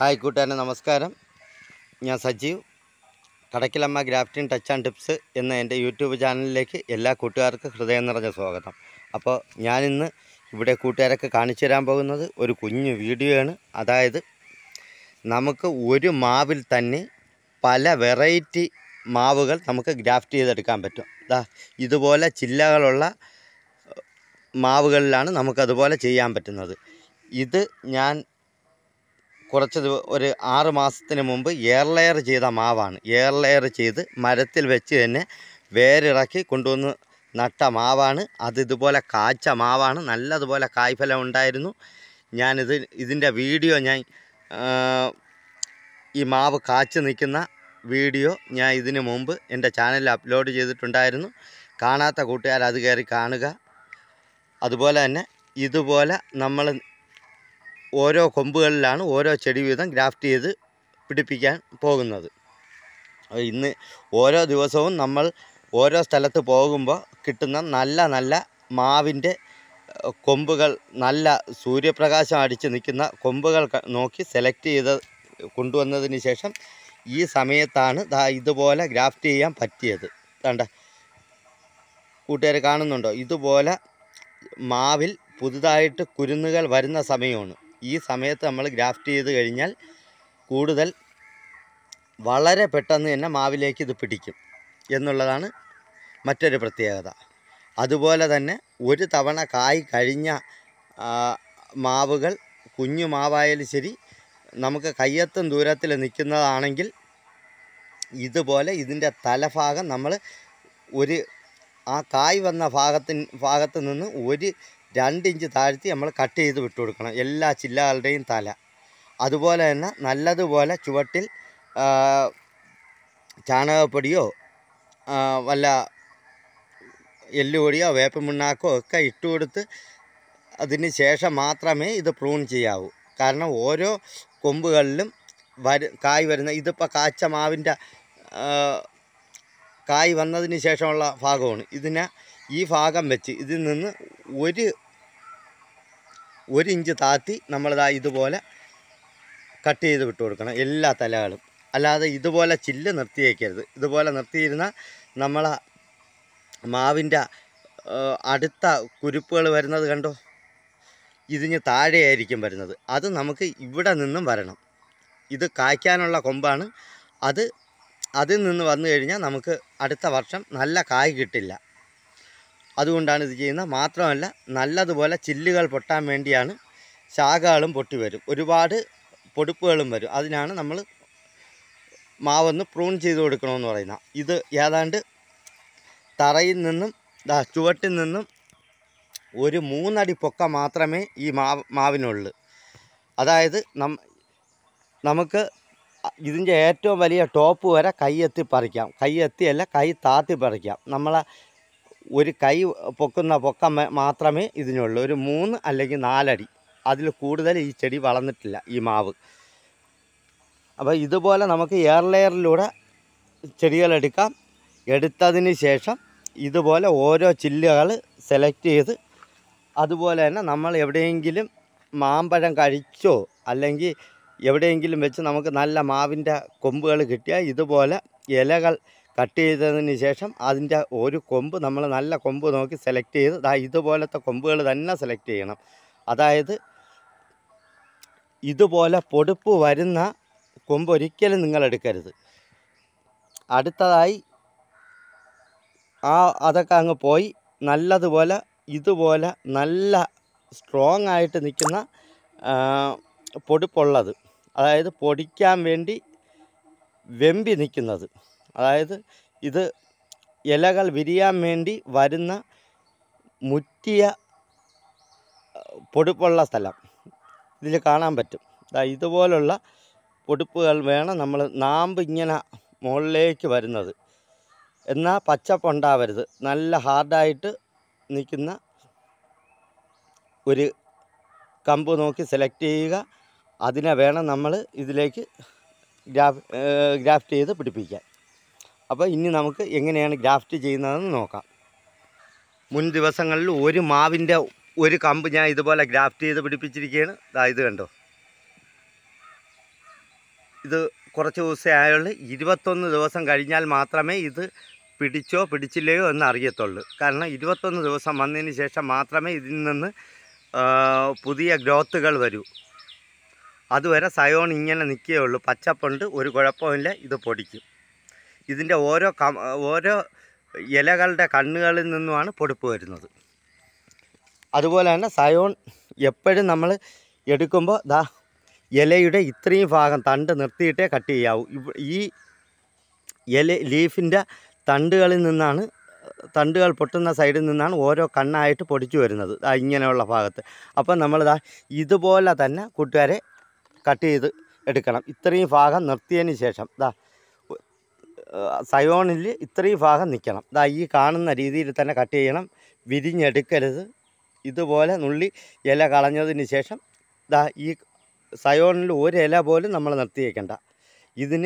hi കൂട്ടുകാരനെ നമസ്കാരം ഞാൻ Sajeev Kadakkilamma grafting touch and tips എന്ന എൻ്റെ യൂട്യൂബ് ചാനലിലേക്ക് എല്ലാ കൂട്ടുകാർക്കും ഹൃദയം നിറഞ്ഞ സ്വാഗതം അപ്പോൾ ഞാനിന്ന് ഇവിടെ കൂട്ടുകാരൊക്കെ കാണിച്ചു തരാൻ പോകുന്നത് ഒരു കുഞ്ഞു വീഡിയോ ആണ് അതായത് നമുക്ക് ഒരു മാവിൽ തന്നെ പല വെറൈറ്റി മാവുകൾ നമുക്ക് ഗ്രാഫ്റ്റ് ചെയ്തെടുക്കാൻ പറ്റും ദാ ഇതുപോലെ ചില്ലകളുള്ള മാവുകളിലാണ് നമുക്കതുപോലെ ചെയ്യാൻ പറ്റുന്നത് ഇത് ഞാൻ കുറച്ച് ദിവ- ഒരു ആറ് മാസത്തിന് മുമ്പ് എയർ ലെയർ ചെയ്ത മാവാണ് എയർ ലെയർ ചെയ്ത് മരത്തിൽ വെച്ച് തന്നെ വേരിറക്കി കൊണ്ടുവന്ന് നട്ട മാവാണ് അത് ഇതുപോലെ കായ്ച്ച മാവാണ് നല്ലതുപോലെ കായ്ഫലം ഉണ്ടായിരുന്നു ഞാനിത് ഇതിൻ്റെ വീഡിയോ ഞാൻ ആ, ഈ മാവ് കാച്ചു നിൽക്കുന്ന വീഡിയോ ഞാൻ ഇതിനു മുമ്പ് എൻ്റെ ചാനലിൽ അപ്ലോഡ് ചെയ്തിട്ടുണ്ടായിരുന്നു കാണാത്ത കൂട്ടുകാർ അത് കയറി കാണുക അതുപോലെ തന്നെ ഇതുപോലെ നമ്മൾ ഓരോ കൊമ്പുകളിലാണ് ഓരോ ചെടി വീതം ഗ്രാഫ്റ്റ് ചെയ്ത് പിടിപ്പിക്കാൻ പോകുന്നത് അപ്പോൾ ഇന്ന് ഓരോ ദിവസവും നമ്മൾ ഓരോ സ്ഥലത്ത് പോകുമ്പോൾ കിട്ടുന്ന നല്ല നല്ല മാവിൻ്റെ ഏഹ്, കൊമ്പുകൾ നല്ല സൂര്യപ്രകാശം അടിച്ച് നിൽക്കുന്ന കൊമ്പുകൾ ക- നോക്കി സെലക്ട് ചെയ്ത് കൊണ്ടുവന്നതിന് ശേഷം ഈ സമയത്താണ് ദാ ഇതുപോലെ ഗ്രാഫ്റ്റ് ചെയ്യാൻ പറ്റിയത് കണ്ട കൂട്ടുകാർ കാണുന്നുണ്ടോ ഇതുപോലെ മാവിൽ പുതുതായിട്ട് കുരുന്നുകൾ വരുന്ന സമയമാണ് ഈ സമയത്ത് നമ്മൾ ഗ്രാഫ്റ്റ് ചെയ്ത് കഴിഞ്ഞാൽ കൂടുതൽ വളരെ പെട്ടെന്ന് തന്നെ മാവിലേക്ക് ഇത് പിടിക്കും എന്നുള്ളതാണ് മറ്റൊരു പ്രത്യേകത അതുപോലെ തന്നെ ഒരു തവണ കായ് കഴിഞ്ഞ ആ, മാവുകൾ കുഞ്ഞു മാവായാലും ശരി നമുക്ക് കയ്യെത്തും ദൂരത്തിൽ നിൽക്കുന്നതാണെങ്കിൽ ഇതുപോലെ ഇതിൻ്റെ തലഭാഗം നമ്മൾ ഒരു ആ കായ് വന്ന ഭാഗത്തിന് ഭാഗത്ത് നിന്ന് ഒരു രണ്ട് ഇഞ്ച് താഴ്ത്തി നമ്മൾ കട്ട് ചെയ്ത് വിട്ടു കൊടുക്കണം എല്ലാ ചില്ലകളുടെയും തല അതുപോലെ തന്നെ നല്ലതുപോലെ ചുവട്ടിൽ ആ, ചാണകപ്പൊടിയോ ആ, വല്ല എല്ലുപൊടിയോ വേപ്പമുണ്ണാക്കോ ഒക്കെ ഇട്ട് കൊടുത്ത് അതിന് ശേഷം മാത്രമേ ഇത് പ്രൂൺ ചെയ്യാവൂ കാരണം ഓരോ കൊമ്പുകളിലും വരു കായ് വരുന്ന ഇതിപ്പോൾ കാച്ച മാവിൻ്റെ ആ, കായ് വന്നതിന് ശേഷമുള്ള ഭാഗമാണ് ഇതിനെ ഈ ഭാഗം വെച്ച് ഇതിൽ നിന്ന് ഒരു ഒരു ഇഞ്ച് താത്തി നമ്മളിതാ ഇതുപോലെ കട്ട് ചെയ്ത് വിട്ട് കൊടുക്കണം എല്ലാ തലകളും അല്ലാതെ ഇതുപോലെ ചില്ല് നിർത്തിയേക്കരുത് ഇതുപോലെ നിർത്തിയിരുന്നാൽ നമ്മളെ മാവിൻ്റെ ആ, അടുത്ത കുരുപ്പുകൾ വരുന്നത് കണ്ടോ ഇതിന് താഴെയായിരിക്കും വരുന്നത് അത് നമുക്ക് ഇവിടെ നിന്നും വരണം ഇത് കായ്ക്കാനുള്ള കൊമ്പാണ് അത് അതിൽ നിന്ന് വന്നു കഴിഞ്ഞാൽ നമുക്ക് അടുത്ത വർഷം നല്ല കായ് കിട്ടില്ല അതുകൊണ്ടാണ് ഇത് ചെയ്യുന്നത് മാത്രമല്ല നല്ലതുപോലെ ചില്ലുകൾ പൊട്ടാൻ വേണ്ടിയാണ് ശാഖകളും പൊട്ടി വരും ഒരുപാട് പൊടിപ്പുകളും വരും അതിനാണ് നമ്മൾ മാവൊന്ന് പ്രൂൺ ചെയ്ത് കൊടുക്കണമെന്ന് പറയുന്നത് ഇത് ഏതാണ്ട് തറയിൽ നിന്നും ദാ ചുവട്ടിൽ നിന്നും ഒരു മൂന്നടി പൊക്കം മാത്രമേ ഈ മാവ് മാവിനുള്ളൂ അതായത് നം നമുക്ക് ഇതിൻ്റെ ഏറ്റവും വലിയ ടോപ്പ് വരെ കൈയെത്തി പറിക്കാം കൈയെത്തിയല്ല കൈ താത്തി പറിക്കാം നമ്മളെ ഒരു കൈ പൊക്കുന്ന പൊക്കം മ- മാത്രമേ ഇതിനുള്ളൂ ഒരു മൂന്ന് അല്ലെങ്കിൽ നാലടി അതിൽ കൂടുതൽ ഈ ചെടി വളർന്നിട്ടില്ല ഈ മാവ് അപ്പോൾ ഇതുപോലെ നമുക്ക് എയർ ലെയറിലൂടെ ചെടികൾ എടുക്കാം എടുത്തതിന് ശേഷം ഇതുപോലെ ഓരോ ചില്ലുകൾ സെലക്ട് ചെയ്ത് അതുപോലെ തന്നെ നമ്മൾ എവിടെയെങ്കിലും മാമ്പഴം കഴിച്ചോ അല്ലെങ്കിൽ എവിടെയെങ്കിലും വെച്ച് നമുക്ക് നല്ല മാവിൻ്റെ കൊമ്പുകൾ കിട്ടിയാൽ ഇതുപോലെ ഇലകൾ കട്ട് ചെയ്തതിന് ശേഷം അതിൻ്റെ ഒരു കൊമ്പ് നമ്മൾ നല്ല കൊമ്പ് നോക്കി സെലക്ട് ചെയ്ത് ദാ ഇതുപോലത്തെ കൊമ്പുകൾ തന്നെ സെലക്ട് ചെയ്യണം അതായത് ഇതുപോലെ പൊടുപ്പ് വരുന്ന കൊമ്പ് ഒരിക്കലും നിങ്ങൾ എടുക്കരുത് അടുത്തതായി ആ അതൊക്കെ അങ്ങ് പോയി നല്ലതുപോലെ ഇതുപോലെ നല്ല സ്ട്രോങ് ആയിട്ട് നിൽക്കുന്ന ആ, പൊടിപ്പുള്ളത് അതായത് പൊടിക്കാൻ വേണ്ടി വെമ്പി നിൽക്കുന്നത് അതായത് ഇത് ഇലകൾ വിരിയാൻ വേണ്ടി വരുന്ന മുറ്റിയ പൊടിപ്പുള്ള സ്ഥലം ഇതിൽ കാണാൻ പറ്റും ദാ ഇതുപോലുള്ള പൊടിപ്പുകൾ വേണം നമ്മൾ നാമ്പ് ഇങ്ങനെ മുകളിലേക്ക് വരുന്നത് എന്നാൽ പച്ചപ്പുണ്ടാവരുത് നല്ല ഹാർഡായിട്ട് നിൽക്കുന്ന ഒരു കമ്പ് നോക്കി സെലക്ട് ചെയ്യുക അതിനെ വേണം നമ്മൾ ഇതിലേക്ക് ഗ്രാഫ് ഗ്രാഫ്റ്റ് ചെയ്ത് പിടിപ്പിക്കാൻ അപ്പോൾ ഇനി നമുക്ക് എങ്ങനെയാണ് ഗ്രാഫ്റ്റ് ചെയ്യുന്നതെന്ന് നോക്കാം മുൻ ദിവസങ്ങളിൽ ഒരു മാവിൻ്റെ ഒരു കമ്പ് ഞാൻ ഇതുപോലെ ഗ്രാഫ്റ്റ് ചെയ്ത് പിടിപ്പിച്ചിരിക്കുകയാണ് ദാ ഇത് കണ്ടോ ഇത് കുറച്ച് ദിവസമേ ആയുള്ളൂ ഇരുപത്തൊന്ന് ദിവസം കഴിഞ്ഞാൽ മാത്രമേ ഇത് പിടിച്ചോ പിടിച്ചില്ലയോ എന്ന് അറിയത്തുള്ളൂ കാരണം ഇരുപത്തൊന്ന് ദിവസം വന്നതിന് ശേഷം മാത്രമേ ഇതിൽ നിന്ന് ആ, പുതിയ ഗ്രോത്തുകൾ വരൂ അതുവരെ സയോൺ ഇങ്ങനെ നിൽക്കുകയുള്ളൂ പച്ചപ്പുണ്ട് ഒരു കുഴപ്പമില്ല ഇത് പൊടിക്കും ഇതിൻ്റെ ഓരോ കം ഓരോ ഇലകളുടെ കണ്ണുകളിൽ നിന്നുമാണ് പൊടിപ്പ് വരുന്നത് അതുപോലെ തന്നെ സയോൺ എപ്പോഴും നമ്മൾ എടുക്കുമ്പോൾ ദാ ഇലയുടെ ഇത്രയും ഭാഗം തണ്ട് നിർത്തിയിട്ടേ കട്ട് ചെയ്യാവൂ ഇവ- ഈ ഇല ലീഫിൻ്റെ തണ്ടുകളിൽ നിന്നാണ് തണ്ടുകൾ പൊട്ടുന്ന സൈഡിൽ നിന്നാണ് ഓരോ കണ്ണായിട്ട് പൊടിച്ചു വരുന്നത് ദാ ഇങ്ങനെയുള്ള ഭാഗത്ത് അപ്പം നമ്മൾ ദാ ഇതുപോലെ തന്നെ കൂട്ടുകാരെ കട്ട് ചെയ്ത് എടുക്കണം ഇത്രയും ഭാഗം നിർത്തിയതിന് ശേഷം ദാ സയോണിൽ ഇത്രയും ഭാഗം നിൽക്കണം ദാ ഈ കാണുന്ന രീതിയിൽ തന്നെ കട്ട് ചെയ്യണം വിരിഞ്ഞെടുക്കരുത് ഇതുപോലെ നുള്ളി ഇല കളഞ്ഞതിന് ശേഷം ദാ ഈ സയോണിൽ ഒരു ഇല പോലും നമ്മൾ നിർത്തിയേക്കണ്ട ഇതിന്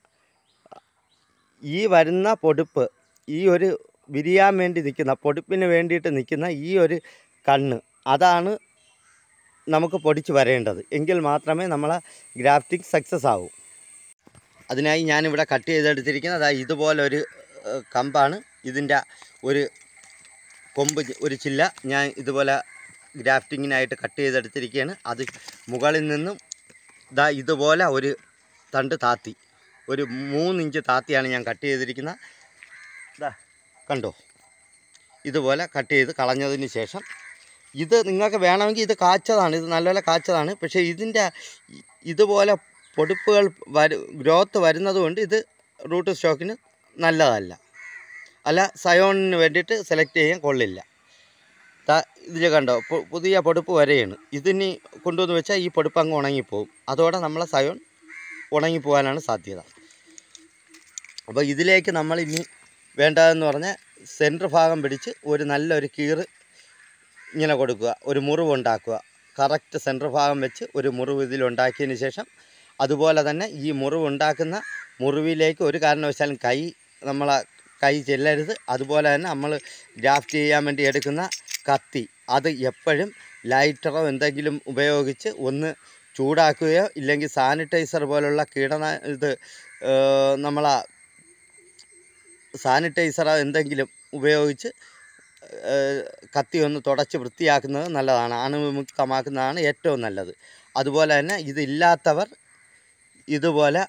ഈ വരുന്ന പൊടിപ്പ് ഈ ഒരു വിരിയാൻ വേണ്ടി നിൽക്കുന്ന പൊടിപ്പിന് വേണ്ടിയിട്ട് നിൽക്കുന്ന ഈ ഒരു കണ്ണ് അതാണ് നമുക്ക് പൊടിച്ച് വരേണ്ടത് എങ്കിൽ മാത്രമേ നമ്മളെ ഗ്രാഫ്റ്റിംഗ് സക്സസ് ആവൂ അതിനായി ഞാനിവിടെ കട്ട് ചെയ്തെടുത്തിരിക്കുന്നത് അതായത് ഇതുപോലെ ഒരു ഏഹ്, കമ്പാണ് ഇതിൻ്റെ ഒരു കൊമ്പ് ചി- ഒരു ചില്ല ഞാൻ ഇതുപോലെ ഗ്രാഫ്റ്റിങ്ങിനായിട്ട് കട്ട് ചെയ്തെടുത്തിരിക്കുകയാണ് അത് മുകളിൽ നിന്നും ദാ ഇതുപോലെ ഒരു തണ്ട് താത്തി ഒരു മൂന്നിഞ്ച് താത്തിയാണ് ഞാൻ കട്ട് ചെയ്തിരിക്കുന്നത് ദാ കണ്ടോ ഇതുപോലെ കട്ട് ചെയ്ത് കളഞ്ഞതിന് ശേഷം ഇത് നിങ്ങൾക്ക് വേണമെങ്കിൽ ഇത് കാച്ചതാണ് ഇത് നല്ലപോലെ കാച്ചതാണ് പക്ഷേ ഇതിൻ്റെ ഇ- ഇതുപോലെ പൊടിപ്പുകൾ വരു ഗ്രോത്ത് വരുന്നത് കൊണ്ട് ഇത് റൂട്ട് സ്റ്റോക്കിന് നല്ലതല്ല അല്ല സയോണിന് വേണ്ടിയിട്ട് സെലക്ട് ചെയ്യാൻ കൊള്ളില്ല ഇതിൽ കണ്ടോ പു- പുതിയ പൊടിപ്പ് വരെയാണ് ഇതിനി കൊണ്ടുവന്ന് വെച്ചാൽ ഈ പൊടിപ്പ് അങ്ങ് ഉണങ്ങിപ്പോവും അതോടെ നമ്മളെ സയോൺ ഉണങ്ങിപ്പോകാനാണ് സാധ്യത അപ്പോൾ ഇതിലേക്ക് നമ്മൾ ഇനി വേണ്ടതെന്ന് പറഞ്ഞാൽ സെൻറ്റർ ഭാഗം പിടിച്ച് ഒരു നല്ലൊരു കീറ് ഇങ്ങനെ കൊടുക്കുക ഒരു മുറിവ് ഉണ്ടാക്കുക കറക്റ്റ് സെൻറ്റർ ഭാഗം വെച്ച് ഒരു മുറിവ് ഇതിലുണ്ടാക്കിയതിന് ശേഷം അതുപോലെ തന്നെ ഈ മുറിവ് ഉണ്ടാക്കുന്ന മുറിവിലേക്ക് ഒരു കാരണവശാലും കൈ നമ്മളെ കൈ ചെല്ലരുത് അതുപോലെ തന്നെ നമ്മൾ ഗ്രാഫ്റ്റ് ചെയ്യാൻ വേണ്ടി എടുക്കുന്ന കത്തി അത് എപ്പോഴും ലൈറ്ററോ എന്തെങ്കിലും ഉപയോഗിച്ച് ഒന്ന് ചൂടാക്കുകയോ ഇല്ലെങ്കിൽ സാനിറ്റൈസർ പോലുള്ള കീടന ഇത് ഏഹ്, നമ്മളെ സാനിറ്റൈസറോ എന്തെങ്കിലും ഉപയോഗിച്ച് ഏഹ്, കത്തി ഒന്ന് തുടച്ച് വൃത്തിയാക്കുന്നത് നല്ലതാണ് അണുവിമുക്തമാക്കുന്നതാണ് ഏറ്റവും നല്ലത് അതുപോലെ തന്നെ ഇതില്ലാത്തവർ ഇതുപോലെ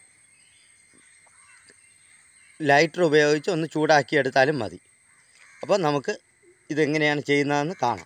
ലൈറ്റർ ഉപയോഗിച്ച് ഒന്ന് ചൂടാക്കിയെടുത്താലും മതി അപ്പോൾ നമുക്ക് ഇതെങ്ങനെയാണ് ചെയ്യുന്നതെന്ന് കാണാം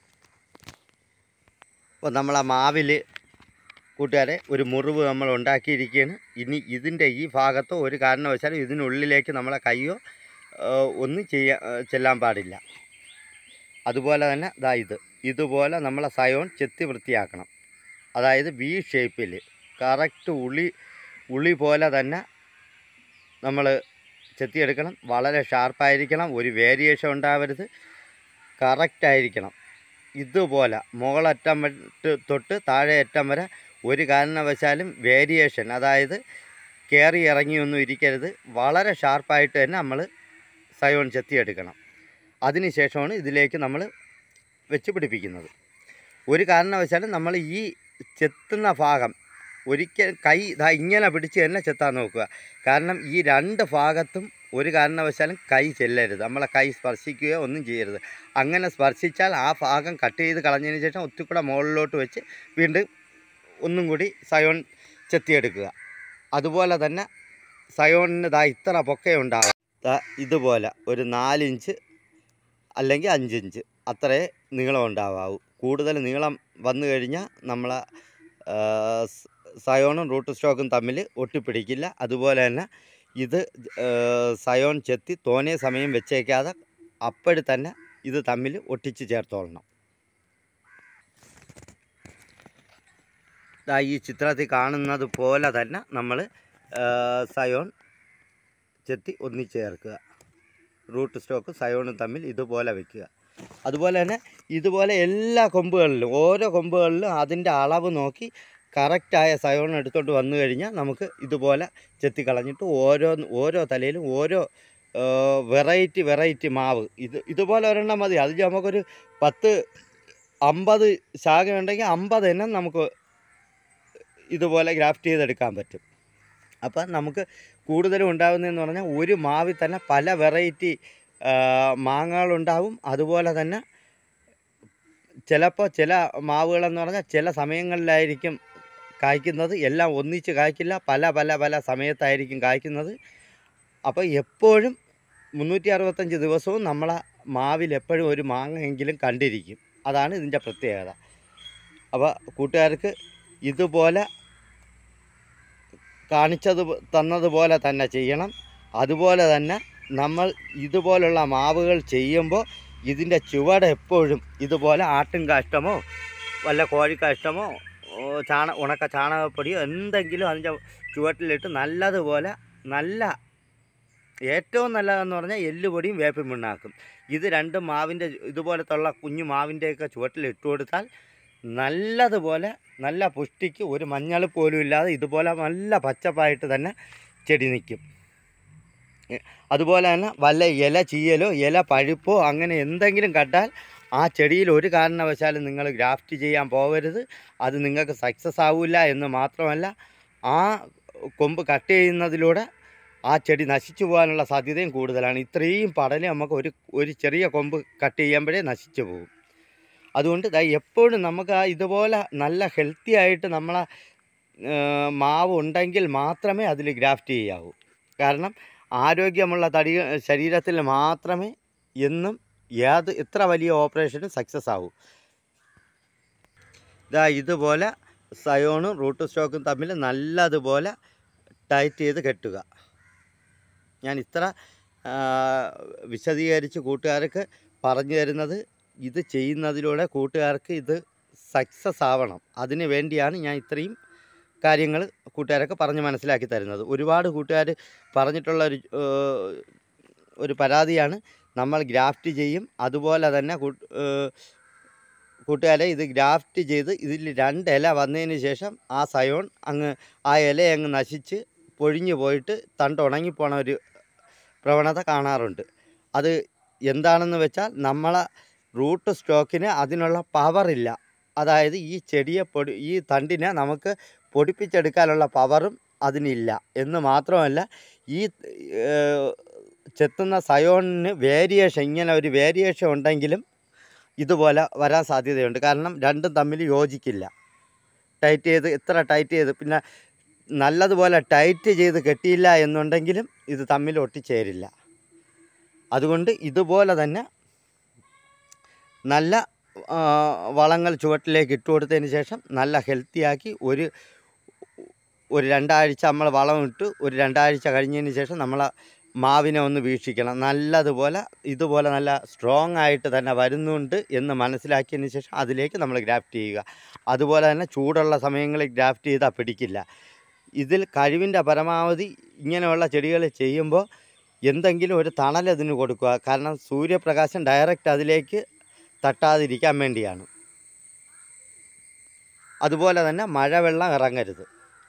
അപ്പോൾ നമ്മൾ ആ മാവിൽ കൂട്ടുകാരെ ഒരു മുറിവ് നമ്മൾ ഉണ്ടാക്കിയിരിക്കുകയാണ് ഇനി ഇതിൻ്റെ ഈ ഭാഗത്തോ ഒരു കാരണവശാലും ഇതിനുള്ളിലേക്ക് നമ്മളെ കൈയോ ഏഹ്, ഒന്നും ചെയ്യാൻ ചെല്ലാൻ പാടില്ല അതുപോലെ തന്നെ ദാ ഇത് ഇതുപോലെ നമ്മളെ സയോൺ ചെത്തി വൃത്തിയാക്കണം അതായത് വി ഷേപ്പിൽ കറക്റ്റ് ഉളി ഉളി പോലെ തന്നെ നമ്മൾ ചെത്തിയെടുക്കണം വളരെ ഷാർപ്പായിരിക്കണം ഒരു വേരിയേഷൻ ഉണ്ടാവരുത് കറക്റ്റായിരിക്കണം ഇതുപോലെ മുകളറ്റം വട്ട് തൊട്ട് താഴെ അറ്റം വരെ ഒരു കാരണവശാലും വേരിയേഷൻ അതായത് കയറി ഇറങ്ങിയൊന്നും ഇരിക്കരുത് വളരെ ഷാർപ്പായിട്ട് തന്നെ നമ്മൾ സയോൺ ചെത്തിയെടുക്കണം അതിനുശേഷമാണ് ഇതിലേക്ക് നമ്മൾ വെച്ച് പിടിപ്പിക്കുന്നത് ഒരു കാരണവശാലും നമ്മൾ ഈ ചെത്തുന്ന ഭാഗം ഒരിക്കൽ കൈ ഇതാ ഇങ്ങനെ പിടിച്ച് തന്നെ ചെത്താൻ നോക്കുക കാരണം ഈ രണ്ട് ഭാഗത്തും ഒരു കാരണവശാലും കൈ ചെല്ലരുത് നമ്മളെ കൈ സ്പർശിക്കുകയോ ഒന്നും ചെയ്യരുത് അങ്ങനെ സ്പർശിച്ചാൽ ആ ഭാഗം കട്ട് ചെയ്ത് കളഞ്ഞതിന് ശേഷം ഒത്തിക്കൂടെ മുകളിലോട്ട് വെച്ച് വീണ്ടും ഒന്നും കൂടി സയോൺ ചെത്തിയെടുക്കുക അതുപോലെ തന്നെ സയോണിന് ദാ ഇത്ര പൊക്കയുണ്ടാകാം ദാ ഇതുപോലെ ഒരു നാലിഞ്ച് അല്ലെങ്കിൽ അഞ്ചിഞ്ച് അത്രേ നീളം ഉണ്ടാവാവൂ കൂടുതൽ നീളം വന്നു കഴിഞ്ഞാൽ നമ്മളെ ആ, സ് സയോണും റൂട്ട് സ്റ്റോക്കും തമ്മിൽ ഒട്ടിപ്പിടിക്കില്ല അതുപോലെ തന്നെ ഇത് ആ, സയോൺ ചെത്തി തോനെ സമയം വെച്ചേക്കാതെ അപ്പോഴ് തന്നെ ഇത് തമ്മിൽ ഒട്ടിച്ച് ചേർത്തോളണം ദാ ഈ ചിത്രത്തിൽ കാണുന്നത് പോലെ തന്നെ നമ്മൾ സയോൺ ചെത്തി ഒന്നിച്ച് ചേർക്കുക റൂട്ട് സ്റ്റോക്കും സയോണും തമ്മിൽ ഇതുപോലെ വെക്കുക അതുപോലെ തന്നെ ഇതുപോലെ എല്ലാ കൊമ്പുകളിലും ഓരോ കൊമ്പുകളിലും അതിൻ്റെ അളവ് നോക്കി കറക്റ്റായ സയോൺ എടുത്തോണ്ട് വന്നു കഴിഞ്ഞാൽ നമുക്ക് ഇതുപോലെ ചെത്തി കളഞ്ഞിട്ട് ഓരോ ഓരോ തലയിലും ഓരോ വെറൈറ്റി വെറൈറ്റി മാവ് ഇത് ഇതുപോലെ ഒരെണ്ണം മതി അത് നമുക്കൊരു പത്ത് അമ്പത് ശാഖ ഉണ്ടെങ്കിൽ അമ്പത് എണ്ണം നമുക്ക് ഇതുപോലെ ഗ്രാഫ്റ്റ് ചെയ്തെടുക്കാൻ പറ്റും അപ്പം നമുക്ക് കൂടുതലും ഉണ്ടാകുന്നതെന്ന് പറഞ്ഞാൽ ഒരു മാവിൽ തന്നെ പല വെറൈറ്റി മാങ്ങകളുണ്ടാവും അതുപോലെ തന്നെ ചിലപ്പോൾ ചില മാവുകളെന്ന് പറഞ്ഞാൽ ചില സമയങ്ങളിലായിരിക്കും കായ്ക്കുന്നത് എല്ലാം ഒന്നിച്ച് കായ്ക്കില്ല പല പല പല സമയത്തായിരിക്കും കായ്ക്കുന്നത് അപ്പോൾ എപ്പോഴും മുന്നൂറ്റി അറുപത്തഞ്ച് ദിവസവും നമ്മളെ മാവിൽ എപ്പോഴും ഒരു മാങ്ങയെങ്കിലും കണ്ടിരിക്കും അതാണ് ഇതിൻ്റെ പ്രത്യേകത അപ്പോൾ കൂട്ടുകാർക്ക് ഇതുപോലെ കാണിച്ചത് പോ- തന്നതുപോലെ തന്നെ ചെയ്യണം അതുപോലെ തന്നെ നമ്മൾ ഇതുപോലുള്ള മാവുകൾ ചെയ്യുമ്പോൾ ഇതിൻ്റെ ചുവട് എപ്പോഴും ഇതുപോലെ ആട്ടും കാഷ്ടമോ വല്ല കോഴിക്കാഷ്ടമോ ഓ, ചാണ ഉണക്ക ചാണകപ്പൊടിയോ എന്തെങ്കിലും അതിൻ്റെ ചുവട്ടിലിട്ട് നല്ലതുപോലെ നല്ല ഏറ്റവും നല്ലതെന്ന് പറഞ്ഞാൽ എല്ലുപൊടിയും വേപ്പിൻ പിണ്ണാക്കും ഇത് രണ്ടും മാവിൻ്റെ ഇതുപോലത്തുള്ള കുഞ്ഞു മാവിൻ്റെയൊക്കെ ചുവട്ടിൽ ഇട്ട് കൊടുത്താൽ നല്ലതുപോലെ നല്ല പുഷ്ടിക്ക് ഒരു മഞ്ഞൾ പോലും ഇല്ലാതെ ഇതുപോലെ നല്ല പച്ചപ്പായിട്ട് തന്നെ ചെടി നിൽക്കും എ, അതുപോലെ തന്നെ വല്ല ഇല ചീയലോ ഇല പഴുപ്പോ അങ്ങനെ എന്തെങ്കിലും കണ്ടാൽ ആ ചെടിയിൽ ഒരു കാരണവശാലും നിങ്ങൾ ഗ്രാഫ്റ്റ് ചെയ്യാൻ പോകരുത് അത് നിങ്ങൾക്ക് സക്സസ് ആവില്ല എന്ന് മാത്രമല്ല ആ കൊമ്പ് കട്ട് ചെയ്യുന്നതിലൂടെ ആ ചെടി നശിച്ചു പോകാനുള്ള സാധ്യതയും കൂടുതലാണ് ഇത്രയും പടല് നമുക്ക് ഒരു ഒരു ചെറിയ കൊമ്പ് കട്ട് ചെയ്യുമ്പോഴേ നശിച്ചു പോകും അതുകൊണ്ട് ദാ എപ്പോഴും നമുക്ക് ആ ഇതുപോലെ നല്ല ഹെൽത്തി ആയിട്ട് നമ്മളെ ഏർ, മാവ് ഉണ്ടെങ്കിൽ മാത്രമേ അതിൽ ഗ്രാഫ്റ്റ് ചെയ്യാവൂ കാരണം ആരോഗ്യമുള്ള തടി ശരീരത്തിൽ മാത്രമേ എന്നും ഏത് എത്ര വലിയ ഓപ്പറേഷനും സക്സസ് ആവൂ ഇതാ ഇതുപോലെ സയോണും റൂട്ട് സ്റ്റോക്കും തമ്മിൽ നല്ലതുപോലെ ടൈറ്റ് ചെയ്ത് കെട്ടുക ഞാൻ ഇത്ര ആ, വിശദീകരിച്ച് കൂട്ടുകാർക്ക് പറഞ്ഞു തരുന്നത് ഇത് ചെയ്യുന്നതിലൂടെ കൂട്ടുകാർക്ക് ഇത് സക്സസ് ആവണം അതിന് വേണ്ടിയാണ് ഞാൻ ഇത്രയും കാര്യങ്ങൾ കൂട്ടുകാരൊക്കെ പറഞ്ഞ് മനസ്സിലാക്കി തരുന്നത് ഒരുപാട് കൂട്ടുകാർ പറഞ്ഞിട്ടുള്ള ഒരു ഏർ, ഒരു പരാതിയാണ് നമ്മൾ ഗ്രാഫ്റ്റ് ചെയ്യും അതുപോലെ തന്നെ കൂട്ട്- ഏർ, കൂട്ടുകാരെ ഇത് ഗ്രാഫ്റ്റ് ചെയ്ത് ഇതിൽ രണ്ട് ഇല വന്നതിന് ശേഷം ആ സയോൺ അങ്ങ് ആ ഇല അങ്ങ് നശിച്ച് പൊഴിഞ്ഞു പോയിട്ട് തണ്ട് ഉണങ്ങിപ്പോണ ഒരു പ്രവണത കാണാറുണ്ട് അത് എന്താണെന്ന് വെച്ചാൽ നമ്മളെ റൂട്ട് സ്റ്റോക്കിന് അതിനുള്ള പവറില്ല അതായത് ഈ ചെടിയെ പൊടി ഈ തണ്ടിനെ നമുക്ക് പൊടിപ്പിച്ചെടുക്കാനുള്ള പവറും അതിനില്ല എന്ന് മാത്രമല്ല ഈ ഏർ, ചെത്തുന്ന സയോണിന് വേരിയേഷൻ ഇങ്ങനെ ഒരു വേരിയേഷൻ ഉണ്ടെങ്കിലും ഇതുപോലെ വരാൻ സാധ്യതയുണ്ട് കാരണം രണ്ടും തമ്മിൽ യോജിക്കില്ല ടൈറ്റ് ചെയ്ത് എത്ര ടൈറ്റ് ചെയ്ത് പിന്നെ നല്ലതുപോലെ ടൈറ്റ് ചെയ്ത് കെട്ടിയില്ല എന്നുണ്ടെങ്കിലും ഇത് തമ്മിൽ ഒട്ടിച്ചേരില്ല അതുകൊണ്ട് ഇതുപോലെ തന്നെ നല്ല ആ, വളങ്ങൾ ചുവട്ടിലേക്ക് ഇട്ട് കൊടുത്തതിന് ശേഷം നല്ല ഹെൽത്തിയാക്കി ഒരു ഒരു രണ്ടാഴ്ച നമ്മൾ വളം ഇട്ട് ഒരു രണ്ടാഴ്ച കഴിഞ്ഞതിന് ശേഷം നമ്മൾ മാവിനെ ഒന്ന് വീക്ഷിക്കണം നല്ലതുപോലെ ഇതുപോലെ നല്ല സ്ട്രോങ് ആയിട്ട് തന്നെ വരുന്നുണ്ട് എന്ന് മനസ്സിലാക്കിയതിന് ശേഷം അതിലേക്ക് നമ്മൾ ഗ്രാഫ്റ്റ് ചെയ്യുക അതുപോലെ തന്നെ ചൂടുള്ള സമയങ്ങളിൽ ഗ്രാഫ്റ്റ് ചെയ്താൽ പിടിക്കില്ല ഇതിൽ കഴിവിൻ്റെ പരമാവധി ഇങ്ങനെയുള്ള ചെടികൾ ചെയ്യുമ്പോൾ എന്തെങ്കിലും ഒരു തണൽ അതിന് കൊടുക്കുക കാരണം സൂര്യപ്രകാശം ഡയറക്റ്റ് അതിലേക്ക് തട്ടാതിരിക്കാൻ വേണ്ടിയാണ് അതുപോലെ തന്നെ മഴവെള്ളം ഇറങ്ങരുത്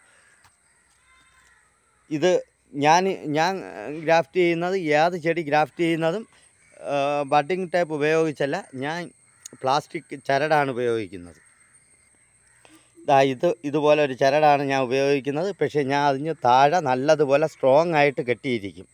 ഇത് ഞാൻ ഞാൻ ഗ്രാഫ്റ്റ് ചെയ്യുന്നത് ഏത് ചെടി ഗ്രാഫ്റ്റ് ചെയ്യുന്നതും ബഡിങ് ടൈപ്പ് ഉപയോഗിച്ചല്ല ഞാൻ പ്ലാസ്റ്റിക് ചരടാണ് ഉപയോഗിക്കുന്നത് ദാ ഇത് ഇതുപോലെ ഒരു ചരടാണ് ഞാൻ ഉപയോഗിക്കുന്നത് പക്ഷേ ഞാൻ അതിന് താഴെ നല്ലതുപോലെ സ്ട്രോങ് ആയിട്ട് കെട്ടിയിരിക്കും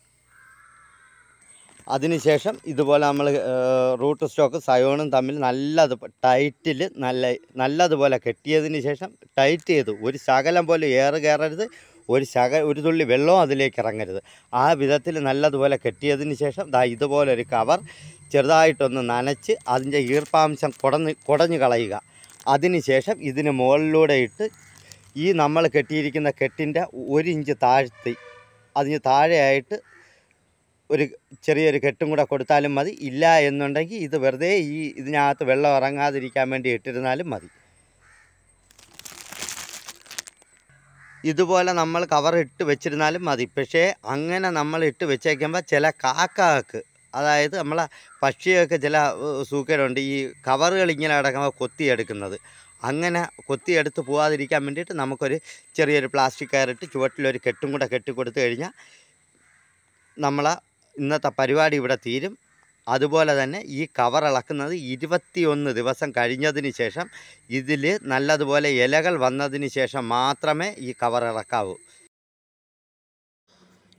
അതിനുശേഷം ഇതുപോലെ നമ്മൾ റൂട്ട് സ്റ്റോക്ക് സയോണും തമ്മിൽ നല്ലത് ടൈറ്റിൽ നല്ല നല്ലതുപോലെ കെട്ടിയതിന് ശേഷം ടൈറ്റ് ചെയ്തു ഒരു ശകലം പോലും ഏറ് കയറരുത് ഒരു ശക ഒരു തുള്ളി വെള്ളവും അതിലേക്ക് ഇറങ്ങരുത് ആ വിധത്തിൽ നല്ലതുപോലെ കെട്ടിയതിന് ശേഷം ദാ ഇതുപോലെ ഒരു കവർ ചെറുതായിട്ടൊന്ന് നനച്ച് അതിൻ്റെ ഈർപ്പാംശം കുടഞ്ഞ് കുടഞ്ഞു കളയുക അതിന് ശേഷം ഇതിന് മുകളിലൂടെ ഇട്ട് ഈ നമ്മൾ കെട്ടിയിരിക്കുന്ന കെട്ടിൻ്റെ ഒരു ഇഞ്ച് താഴ്ത്തി അതിന് താഴെയായിട്ട് ഒരു ചെറിയൊരു കെട്ടും കൂടെ കൊടുത്താലും മതി ഇല്ല എന്നുണ്ടെങ്കിൽ ഇത് വെറുതെ ഈ ഇതിനകത്ത് വെള്ളം ഇറങ്ങാതിരിക്കാൻ വേണ്ടി ഇട്ടിരുന്നാലും മതി ഇതുപോലെ നമ്മൾ കവർ ഇട്ട് വെച്ചിരുന്നാലും മതി പക്ഷേ അങ്ങനെ നമ്മൾ ഇട്ട് വെച്ചേക്കുമ്പോൾ ചില കാക്കക്ക് അതായത് നമ്മളെ പക്ഷിയൊക്കെ ചില ഏഹ്, സൂക്കേടുണ്ട് ഈ കവറുകൾ ഇങ്ങനെ കിടക്കുമ്പോൾ കൊത്തിയെടുക്കുന്നത് അങ്ങനെ കൊത്തിയെടുത്ത് പോകാതിരിക്കാൻ വേണ്ടിയിട്ട് നമുക്കൊരു ചെറിയൊരു പ്ലാസ്റ്റിക് കയറിട്ട് ചുവട്ടിലൊരു കെട്ടും കൂടെ കെട്ടി കൊടുത്തു കഴിഞ്ഞാൽ നമ്മളെ ഇന്നത്തെ പരിപാടി ഇവിടെ തീരും അതുപോലെ തന്നെ ഈ കവർ ഇളക്കുന്നത് ഇരുപത്തിയൊന്ന് ദിവസം കഴിഞ്ഞതിന് ശേഷം ഇതിൽ നല്ലതുപോലെ ഇലകൾ വന്നതിന് ശേഷം മാത്രമേ ഈ കവർ ഇറക്കാവൂ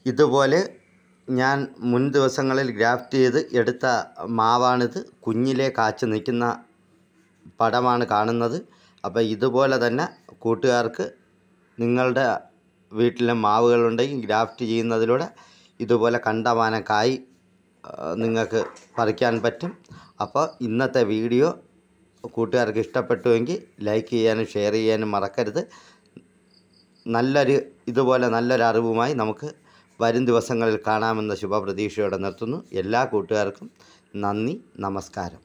ഇതുപോലെ ഞാൻ മുൻ ദിവസങ്ങളിൽ ഗ്രാഫ്റ്റ് ചെയ്ത് എടുത്ത മാവാണിത് കുഞ്ഞിലെ കാച്ചു നിൽക്കുന്ന പടമാണ് കാണുന്നത് അപ്പോൾ ഇതുപോലെ തന്നെ കൂട്ടുകാർക്ക് നിങ്ങളുടെ വീട്ടിലെ മാവുകളുണ്ടെങ്കിൽ ഗ്രാഫ്റ്റ് ചെയ്യുന്നതിലൂടെ ഇതുപോലെ കണ്ടമാനം കായ് ആ, നിങ്ങൾക്ക് പറിക്കാൻ പറ്റും അപ്പോൾ ഇന്നത്തെ വീഡിയോ കൂട്ടുകാർക്ക് ഇഷ്ടപ്പെട്ടുവെങ്കിൽ ലൈക്ക് ചെയ്യാനും ഷെയർ ചെയ്യാനും മറക്കരുത് നല്ലൊരു ഇതുപോലെ നല്ലൊരു അറിവുമായി നമുക്ക് വരും ദിവസങ്ങളിൽ കാണാമെന്ന ശുഭപ്രതീക്ഷയോടെ നിർത്തുന്നു എല്ലാ കൂട്ടുകാർക്കും നന്ദി നമസ്കാരം